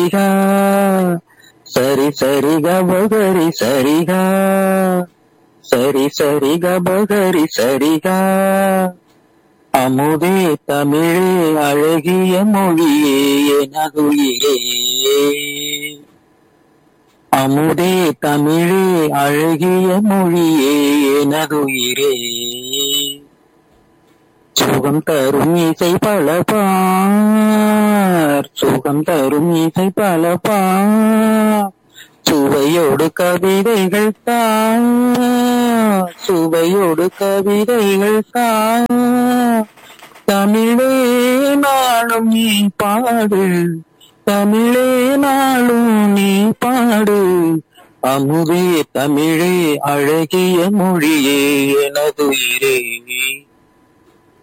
சரிகா சரி சரி கபகரி சரிகா சரி சரி கபகரி சரிகா அமுதே தமிழே அழகிய மொழியே எனதுயிரே அமுதே தமிழே அழகிய மொழியே எனதுயிரே சுகம் தரும் இசை பல பார் சுகம் தரும் இசை பல பார் சுவையோடு கவிதைகள் தா சுவையோடு கவிதைகள் தா தமிழே நாளும் நீ பாடு தமிழே நாளும் நீ பாடு அமுதே தமிழே அழகிய மொழியே எனதுயிரே